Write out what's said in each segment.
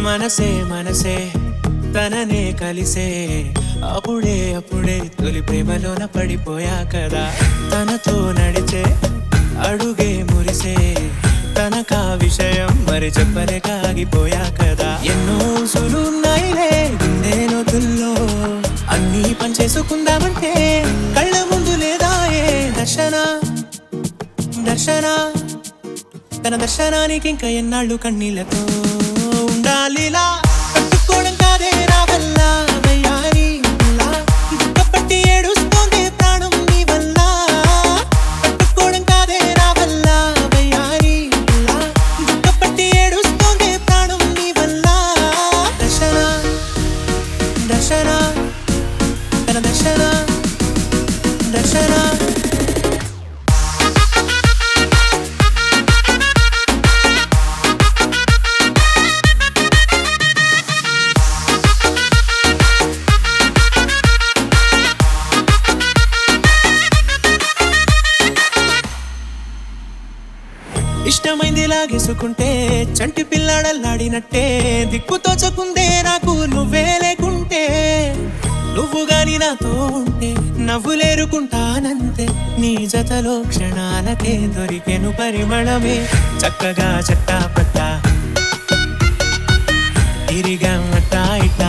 మనసే మనసే తననే కలిసే అప్పుడే అప్పుడే తొలి ప్రేమలోన పడిపోయా కదా తనతో నడిచే అడుగే మురిసే తనకా విషయం మరి చెప్పలేక ఆగిపోయా కదా ఎన్నో సులున్నాయిలే గుండె లోతుల్లో అన్నీ పనిచేసుకుందామంటే కళ్ళ ముందు లేదా ఏ దర్శన దర్శన తన దర్శనానికి ఇంకా ఎన్నాళ్ళు కన్నీళ్లతో ఉండాలిలా పట్టుకోవడం కాదే నా వల్ల వయ్యారి ఇలా దుఃఖపట్టి ఏడుస్తోంది ప్రాణం నీ వల్ల పట్టుకోవడం కాదే నా వల్ల వయ్యారి ఇలా దుఃఖపట్టి ఏడుస్తోంది ప్రాణం నీ వల్ల దర్శన దర్శన తన దర్శన దర్శన ఇష్టమైంది లాగేసుకుంటే చంటి పిల్లాడల్లాడినట్టే దిక్కు తోచకుందే నాకు నువ్వే లేకుంటే నువ్వు గాని నాతో ఉంటే నవ్వులేరుకుంటానంతే నీ జతలో క్షణాలకే దొరికెను పరిమళమే చక్కగా చట్టా పట్టా తిరిగా అట్టా ఇట్టా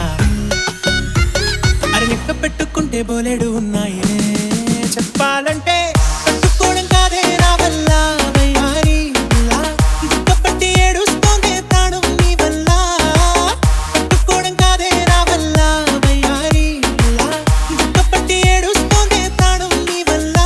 అరే లెక్క పెట్టుకుంటే బోలెడు ఉన్నాయే చెప్పాలంటే పట్టుకోవడం కాదే నా వల్ల వయ్యారి ఇలా దుఃఖపట్టి ఏడుస్తోంది ప్రాణం నీ వల్ల పట్టుకోవడం కాదే నా వల్ల వయ్యారి ఇలా దుఃఖపట్టి ఏడుస్తోంది ప్రాణం నీ వల్ల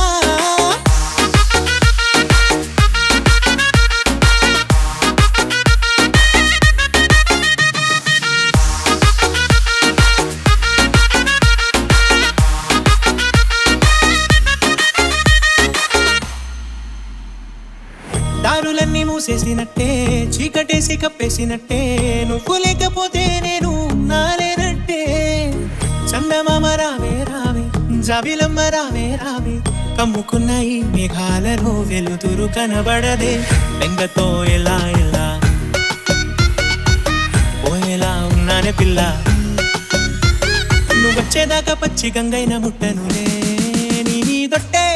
దారులన్నీ మూసేసినట్టే చీకటేసి కప్పేసినట్టే నువ్వు లేకపోతే నేను నాలేనట్టే చందమామ రావే రావే జాబిలమ్మ రావే రావే కమ్ముకున్న ఈ మేఘాలలో వెలుతురు కనబడదే బెంగతో ఎలా ఎలా పోయేలా ఉన్నానే పిల్ల నువ్వు వచ్చేదాకా పచ్చి గంగైన ముట్టనులే నీ దొట్టే